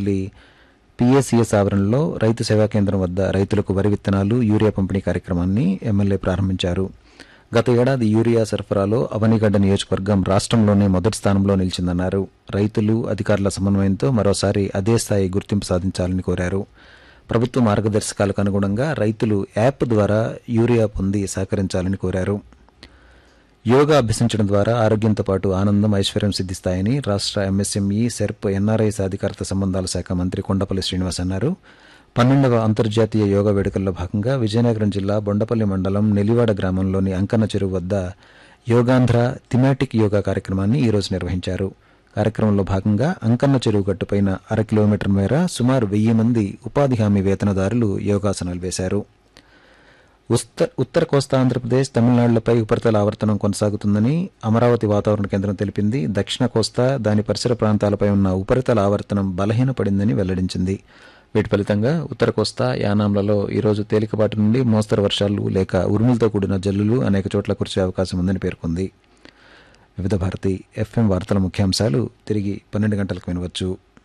Tadepalli PACS ఆవరణలో రైతు సేవా కేంద్రం వద్ద రైతులకు వరి విత్తనాలు యూరియా పంపిణీ కార్యక్రమాన్ని ఎమ్మెల్యే ప్రారంభించారు గత ఏడాది యూరియా సరఫరాలో అవనిగడ్డ నియోజకవర్గం రాష్ట్రంలోనే మొదటి స్థానంలో నిలిచిందన్నారు రైతులు అధికారుల సమన్వయంతో మరోసారి అదే స్థాయి గుర్తింపు సాధించాలని కోరారు ప్రభుత్వ మార్గదర్శకాలకు అనుగుణంగా రైతులు యాప్ ద్వారా యూరియా పొంది సహకరించాలని కోరారు యోగా అభ్యసించడం ద్వారా ఆరోగ్యంతో పాటు ఆనందం ఐశ్వర్యం సిద్ధిస్తాయని రాష్ట్ర ఎంఎస్ఎంఈ సెర్ప్ ఎన్ఆర్ఐ సాధికారత సంబంధాల శాఖ మంత్రి కొండపల్లి శ్రీనివాస్ అన్నారు పన్నెండవ అంతర్జాతీయ యోగా వేడుకల్లో భాగంగా విజయనగరం జిల్లా బొండపల్లి మండలం నెలివాడ గ్రామంలోని అంకన్న చెరువు వద్ద యోగాంధ్ర థిమాటిక్ యోగా కార్యక్రమాన్ని ఈరోజు నిర్వహించారు కార్యక్రమంలో భాగంగా అంకన్న చెరువు గట్టుపైన అర కిలోమీటర్ మేర సుమారు వెయ్యి మంది ఉపాధి హామీ వేతనదారులు యోగాసనాలు వేశారు ఉస్త- ఉత్తర కోస్తా ఆంధ్రప్రదేశ్ తమిళనాడులపై ఉపరితల ఆవర్తనం కొనసాగుతుందని అమరావతి వాతావరణ కేంద్రం తెలిపింది దక్షిణ కోస్తా దాని పరిసర ప్రాంతాలపై ఉన్న ఉపరితల ఆవర్తనం బలహీనపడిందని వెల్లడించింది వీటి ఫలితంగా ఉత్తర కోస్తా యానాంలలో ఈరోజు తేలికపాటి నుండి మోస్తరు వర్షాలు లేక ఉరుములతో కూడిన జల్లులు అనేక చోట్ల కురిసే అవకాశం ఉందని పేర్కొంది వివిధ భారతి ఎఫ్ఎం వార్తల ముఖ్యాంశాలు తిరిగి పన్నెండు గంటలకు వినవచ్చు